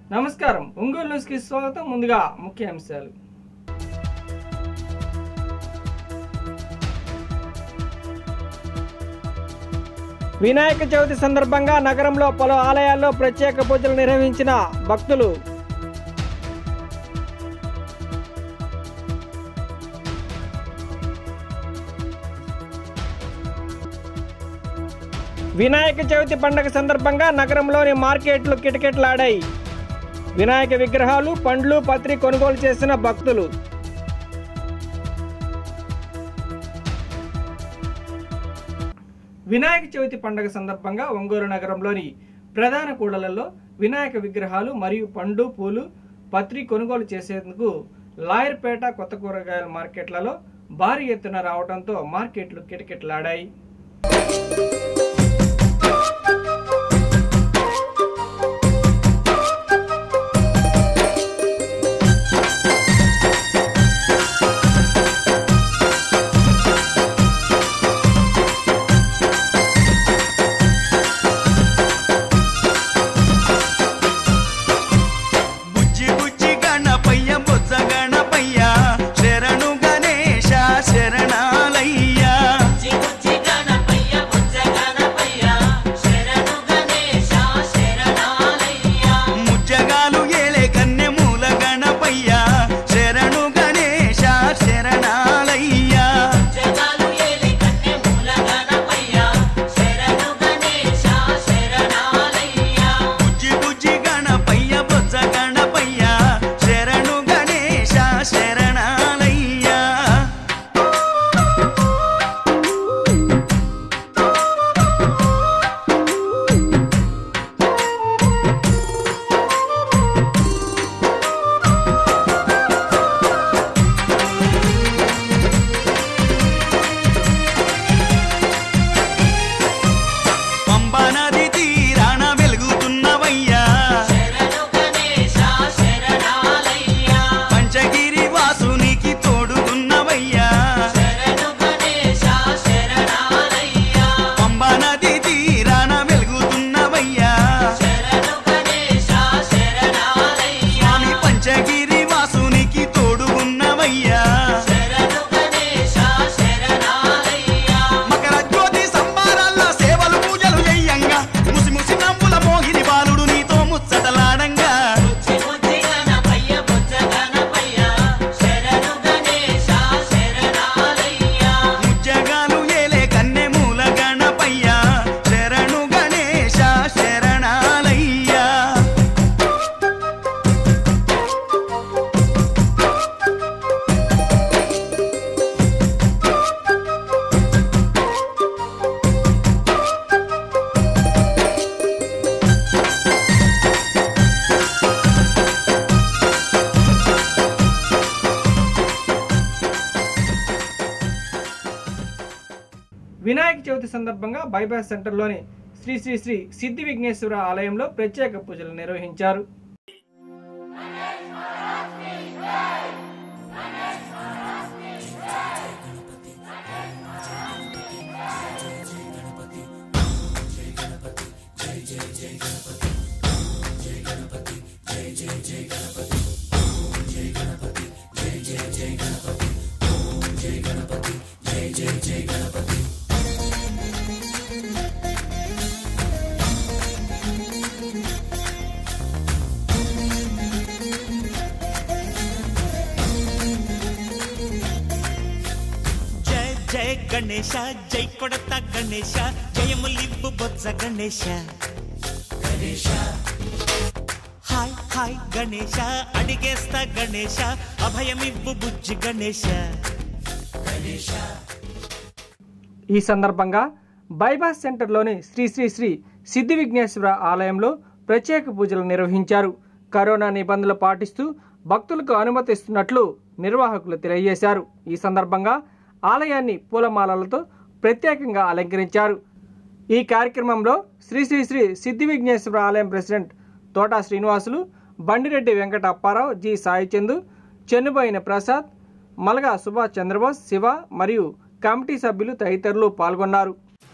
నమస్కారం ఒంగోలు న్యూస్కి స్వాగతం ముందుగా ముఖ్యాంశాలు వినాయక చవితి సందర్భంగా నగరంలో పలు ఆలయాల్లో ప్రత్యేక పూజలు నిర్వహించిన భక్తులు వినాయక చవితి పండుగ సందర్భంగా నగరంలోని మార్కెట్లు కిటకిటలాడాయి వినాయక విగ్రహాలు పండ్లు పత్రి కొనుగోలు చేసిన భక్తులు వినాయక చవితి పండుగ సందర్భంగా ఒంగోలు నగరంలోని ప్రధాన కూడలలో వినాయక విగ్రహాలు మరియు పండు పూలు పత్రి కొనుగోలు చేసేందుకు లాయర్పేట కొత్త కూరగాయల మార్కెట్లలో భారీ ఎత్తున రావడంతో మార్కెట్లు కిటకిటలాడాయి బుజ్జి బుజ్జి గణపయ్య బొజ్జ గణపయ్య శరణు గణేశ శరణాలయ్య బుజ్జి బుజ్జి గణపయ్య బుజ్జ గణపయ్య శరణు గణేశ శరణాలయ్య ముజ్జగాలు ఏలే కన్నె మూల గణపయ్య శరణు గణేశ శరణాలయ్య జగాలు ఏలి కన్నె మూల గణపయ్య శరణు గణేశ శరణాలయ్య బుజ్జి బుజ్జి గణపయ్య బొజ్జ గణపయ్య శరణు గణేశ శరణాలయ్య పంబా నది తీరాన వెలుగుతున్నవయ్యా శరణు గణేశ శరణాలయ్య పంచగిరి వాసునికి తోడుతున్నవయ్యా శరణు గణేశ శరణాలయ్య పంబా నది తీరాన వెలుగుతున్నవయ్యా శరణు గణేశ శరణాలయ్య స్వామి పంచగిరి వాసునికి తోడు ఉన్నవయ్యా శరణు గణేశ శరణాలయ్య మకర జ్యోతి సంబారాల్లో సేవలు పూజలు చెయ్యంగా ముసి ముసి నవ్వుల మోహిని బాలుడు నీతో ముచ్చటలాడంగా బుజ్జి బుజ్జి గణపయ్య బుజ్జ గణపయ్య శరణు గణేశ శరణాలయ్య ముజ్జగాలు ఏలే కన్నె మూల గణపయ్య శరణు గణేశ శరణాలయ్యా వినాయక చవితి సందర్భంగా బైపాస్ సెంటర్లోని శ్రీ శ్రీ శ్రీ సిద్ధి విఘ్నేశ్వర ఆలయంలో ప్రత్యేక పూజలు నిర్వహించారు జయ జయ గణేశ జై కొడత గణేశ జయములివ్వు బొజ్జ గణేశ గణేశ హాయ్ హాయ్ గణేశ అడిగేస్తా గణేశ అభయమివ్వు బుజ్జి గణేశ ఈ సందర్భంగా బైపాస్ సెంటర్లోని శ్రీ శ్రీ శ్రీ సిద్ధి విఘ్నేశ్వర ఆలయంలో ప్రత్యేక పూజలు నిర్వహించారు కరోనా నిబంధనలు పాటిస్తూ భక్తులకు అనుమతిస్తున్నట్లు నిర్వాహకులు తెలియజేశారు ఈ సందర్భంగా ఆలయాన్ని పూలమాలలతో ప్రత్యేకంగా అలంకరించారు ఈ కార్యక్రమంలో శ్రీ శ్రీ శ్రీ సిద్ధి విఘ్నేశ్వర ఆలయం ప్రెసిడెంట్ తోటా శ్రీనివాసులు బండిరెడ్డి వెంకట అప్పారావు జి సాయిచందు చెన్నుబోయిన ప్రసాద్ మలగా సుభాష్ చంద్రబోస్ శివ మరియు కమిటీ సభ్యులు తదితరులు పాల్గొన్నారు లోక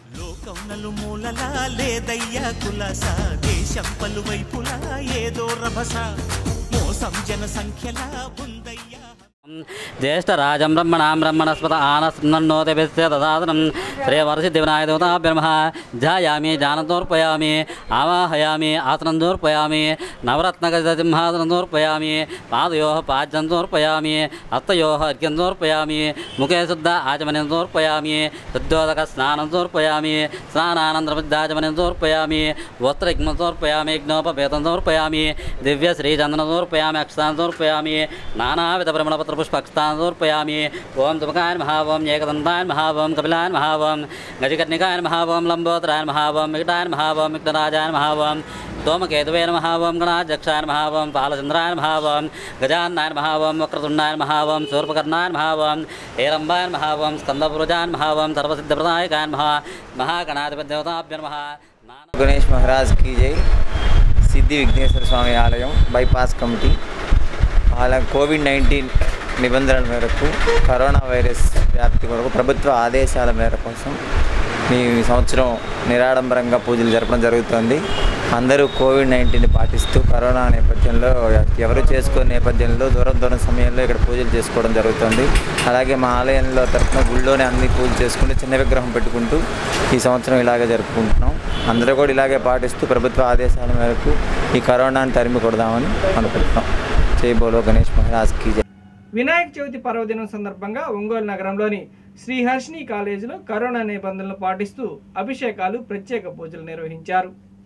కౌనలు మూలలా లేదయ్యా కులాస దేశం పలువైపులా ఏదో రభస మోసం జన సంఖ్యలా ఉందయ్యా జ్యేష్ఠరాజం బ్రహ్మణాం బ్రహ్మణస్పత ఆనస్నన్నోతిభిస్య దదాదనం శ్రీవర్షిద్ధివినాయకదేవతాభ్యర్మః ధ్యాయామి జానతోర్పయామి ఆవాహయామి ఆసనందోర్పయామి నవరత్నగజసింహాసనందోర్పయామి పాదయోः పాద్యంతోర్పయామి హస్తయోः అర్ఘ్యంతోర్పయామి ముఖే శుద్ధ ఆచమనంతోర్పయామి శుద్ధోదక స్నానంతోర్పయామి స్నానానంతరబుద్ధాచమనంతోర్పయామి వస్త్రజ్ఞతోర్పయామి యజ్ఞోపవేతంతోర్పయామి దివ్యశ్రీచందనతోర్పయామి అక్షతాంతోర్పయామి నానావిధ పరిమళపత్రపుష్పక్షతాంతోర్పయామి ఓం తుమకాయ మహా ఓం ఏకదంతాయ మహా ఓం కపిలాయ మహా ఓం గజకర్ణికాయ మహా ఓం లంబోదరాయ మహా ఓం వికటాయ మహా ఓం విఘ్నరాజాయ మహా ఓం ధూమకేతువే నమః ఓం గణాధ్యక్షాయ నమః ఓం బాలచంద్రాయ నమః ఓం గజాన్నాయ నమః ఓం వక్రతుండాయ నమః ఓం శూర్పకర్ణాయ నమః ఓం హేరంబాయ నమః ఓం స్కందపురుజాయ నమః ఓం సర్వసిద్ధప్రదాయకాయ నమః మహాగణాధిపతిదేవతాభ్య నమః నానా గణేష్ మహారాజ్ की जय సిద్ధి విఘ్నేశ్వర స్వామి ఆలయం బైపాస్ కమిటీ ఆలయం కోవిడ్ నైన్టీన్ నిబంధనల మేరకు కరోనా వైరస్ వ్యాప్తి కొరకు ప్రభుత్వ ఆదేశాల మేర కోసం ఈ సంవత్సరం నిరాడంబరంగా పూజలు జరపడం జరుగుతుంది అందరూ కోవిడ్ నైన్టీన్ పాటిస్తూ కరోనా నేపథ్యంలో ఎవరు చేసుకునే నేపథ్యంలో దూరం దూరం సమయంలో ఇక్కడ పూజలు చేసుకోవడం జరుగుతుంది అలాగే మా ఆలయంలో తరఫున గుళ్ళోనే అన్ని పూజలు చేసుకుంటూ చిన్న విగ్రహం పెట్టుకుంటూ ఈ సంవత్సరం ఇలాగే జరుపుకుంటున్నాం అందరూ కూడా ఇలాగే పాటిస్తూ ప్రభుత్వ ఆదేశాల మేరకు ఈ కరోనాను తరిమి కొడదామని అనుకుంటున్నాం జై బోలో గణేష్ మహారాజ్కి జై వినాయక చవితి పర్వదినం సందర్భంగా ఒంగోలు నగరంలోని శ్రీహర్షిని కాలేజీలో కరోనా నిబంధనలు పాటిస్తూ అభిషేకాలు ప్రత్యేక పూజలు నిర్వహించారు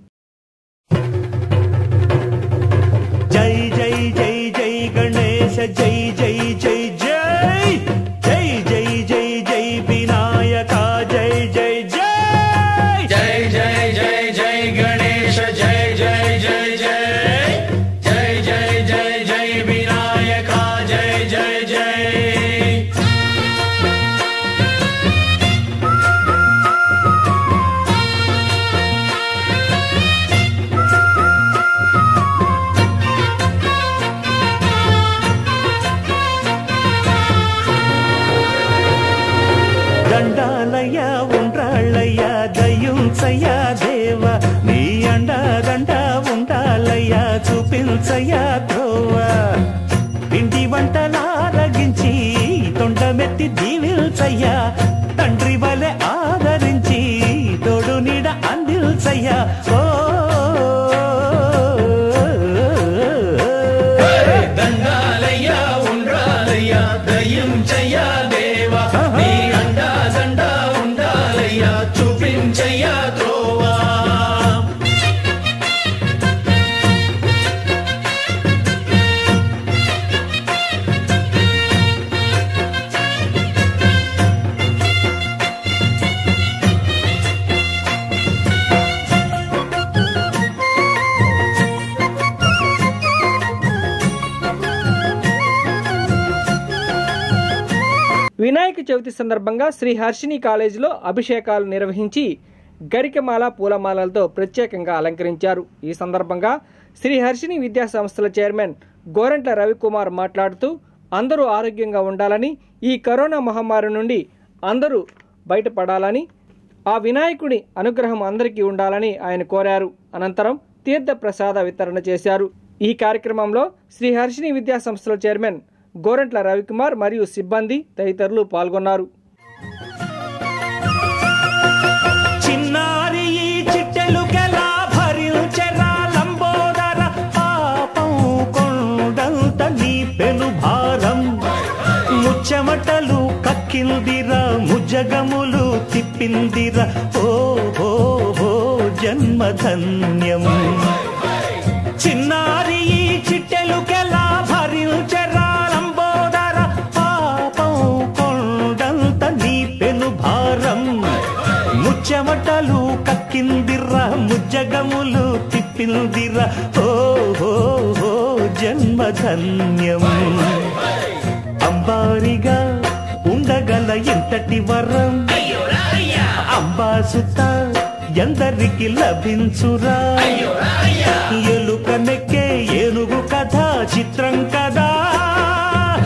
జై జై జై జై గణేశ జై జై జై జై జై జై జై జై వినాయక జై జై జై జై జై జై జై గణేశ జై జై జై జై జై జై జై జై వినాయక జై జై జై దండాలయ్య ఉండ్రాళ్ళయ్య దయ్యుంచయ్య దేవ నీ అండ దండ ఉండాలయ్య చూపించయ్య త్రోవ ఇంటి వంటలారగించి తొండమెత్తి దీవిల్చయ్య తండ్రి వలె ఆదరించి తోడు నీడ అందిల్చయ్య ఓ దండాలయ్య ఉండ్రాలయ్య దయ్యం చెయ్య దేవా నీ అండా దండ ఉండాలయ్య చూపించయ్య త్రోవా వినాయక చవితి సందర్భంగా శ్రీ హర్షిని కాలేజీలో అభిషేకాలు నిర్వహించి గరికమాల పూలమాలలతో ప్రత్యేకంగా అలంకరించారు ఈ సందర్భంగా శ్రీ హర్షిని విద్యా సంస్థల చైర్మన్ గోరంట్ల రవికుమార్ మాట్లాడుతూ అందరూ ఆరోగ్యంగా ఉండాలని ఈ కరోనా మహమ్మారి నుండి అందరూ బయటపడాలని ఆ వినాయకుడి అనుగ్రహం అందరికీ ఉండాలని ఆయన కోరారు అనంతరం తీర్థ ప్రసాద వితరణ చేశారు ఈ కార్యక్రమంలో శ్రీ హర్షిని విద్యా సంస్థల చైర్మన్ గోరంట్ల రవికుమార్ మరియు సిబ్బంది తదితరులు పాల్గొన్నారు చిన్నారి ఈ చిట్టెలుకెలా భరించెరా లంబోదర పాపం కొండంత నీ పెను భారం ముచ్చమటలు కక్కిందిరా ముజగములు తిప్పిందిరా ఓ ఓ ఓ జన్మధన్యం చిన్నారి ఈ చిట్టెలుకెలా భరించెరా లంబోదర పాపం కొండంత నీ పెను భారం ముచ్చమటలు కక్కిందిర్రా ముజ్జగములు తిప్పిందిరా ఓ ఓ ఓ జన్మధన్యం అంబారిగా ఉండగల ఎంతటి వరం అంబాసుత ఎందరికి లభించురా ఎలుక నెక్కే ఏనుగు కథ చిత్రం కదా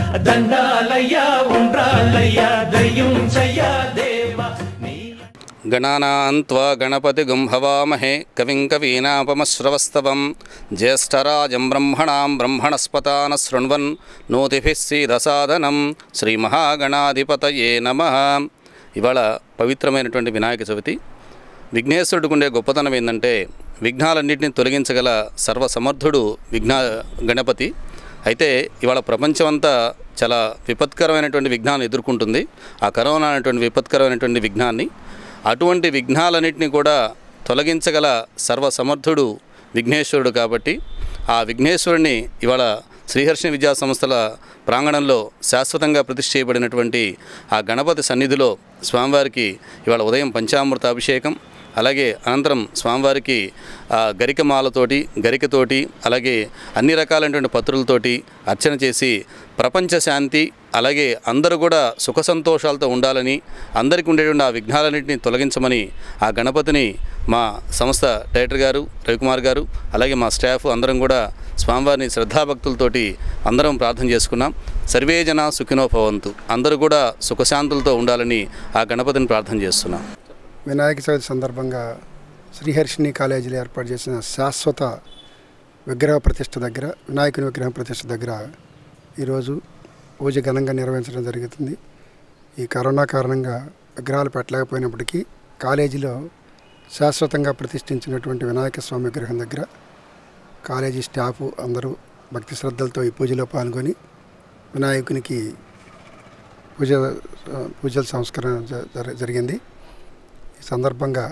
దండాలయ్య ఉండ్రాళ్ళయ్య దయ్యం చెయ్య దేవ నీ गणानान्त्वा गणपतिगुं हवामहे कविं कवीनापमश्रवस्तवं ज्येष्ठराजं ब्रह्मणां ब्रह्मणस्पतान शृण्वन् నోతిభిः సీదసాదనం శ్రీ మహాగణాధిపతయే నమ ఇవాళ పవిత్రమైనటువంటి వినాయక చవితి విఘ్నేశ్వరుడికి ఉండే గొప్పతనం ఏంటంటే విఘ్నాలన్నింటినీ తొలగించగల సర్వసమర్థుడు విఘ్న గణపతి అయితే ఇవాళ ప్రపంచమంతా చాలా విపత్కరమైనటువంటి విఘ్నాన్ని ఎదుర్కొంటుంది ఆ కరోనా అనేటువంటి విపత్కరమైనటువంటి విఘ్నాన్ని అటువంటి విఘ్నాలన్నింటినీ కూడా తొలగించగల సర్వసమర్థుడు విఘ్నేశ్వరుడు కాబట్టి ఆ విఘ్నేశ్వరుని ఇవాళ శ్రీహర్షి విద్యా సంస్థల ప్రాంగణంలో శాశ్వతంగా ప్రతిష్ఠ చేయబడినటువంటి ఆ గణపతి సన్నిధిలో స్వామివారికి ఇవాళ ఉదయం పంచామృత అభిషేకం అలాగే అనంతరం స్వామివారికి ఆ, గరికమాలతోటి గరికతోటి అలాగే అన్ని రకాలైనటువంటి పత్రులతోటి అర్చన చేసి ప్రపంచ శాంతి అలాగే అందరూ కూడా సుఖ సంతోషాలతో ఉండాలని అందరికీ ఉండేటువంటి ఆ విఘ్నాలన్నింటినీ తొలగించమని ఆ గణపతిని మా సంస్థ డైరెక్టర్ గారు రవికుమార్ గారు అలాగే మా స్టాఫ్ అందరం కూడా స్వామివారిని శ్రద్ధాభక్తులతోటి అందరం ప్రార్థన చేసుకున్నాం సర్వే జన సుఖినో భవంతు అందరూ కూడా సుఖశాంతులతో ఉండాలని ఆ గణపతిని ప్రార్థన చేస్తున్నాం వినాయక చవితి సందర్భంగా శ్రీహర్షిని కాలేజీలో ఏర్పాటు చేసిన శాశ్వత విగ్రహ ప్రతిష్ఠ దగ్గర వినాయకుని విగ్రహం ప్రతిష్ఠ దగ్గర ఈరోజు పూజ ఘనంగా నిర్వహించడం జరుగుతుంది ఈ కరోనా కారణంగా విగ్రహాలు పెట్టలేకపోయినప్పటికీ కాలేజీలో శాశ్వతంగా ప్రతిష్ఠించినటువంటి వినాయక స్వామి విగ్రహం దగ్గర కాలేజీ స్టాఫ్ అందరూ భక్తి శ్రద్ధలతో ఈ పూజలో పాల్గొని వినాయకునికి పూజ పూజల సంస్కరణ జ- జర- జరిగింది ఈ సందర్భంగా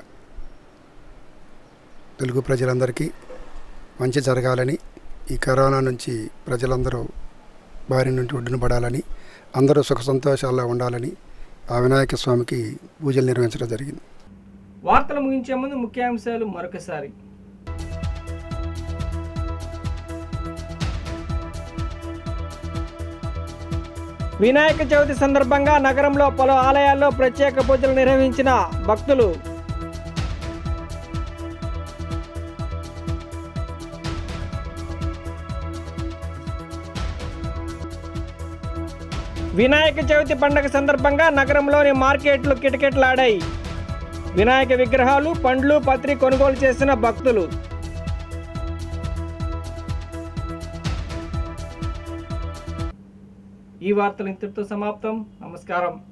తెలుగు ప్రజలందరికీ మంచి జరగాలని ఈ కరోనా నుంచి ప్రజలందరూ బారి నుండి ఒడ్డున పడాలని అందరూ సుఖ సంతోషాల్లో ఉండాలని ఆ వినాయక స్వామికి పూజలు నిర్వహించడం జరిగింది వార్తలు ముగించే ముందు ముఖ్యాంశాలు మరొకసారి వినాయక చవితి సందర్భంగా నగరంలో పలు ఆలయాల్లో ప్రత్యేక పూజలు నిర్వహించిన భక్తులు వినాయక చవితి పండుగ సందర్భంగా నగరంలోని మార్కెట్లు కిటకిటలాడాయి వినాయక విగ్రహాలు పండ్లు పత్రి కొనుగోలు చేసిన భక్తులు ఈ వార్తలు ఇంతటితో సమాప్తం నమస్కారం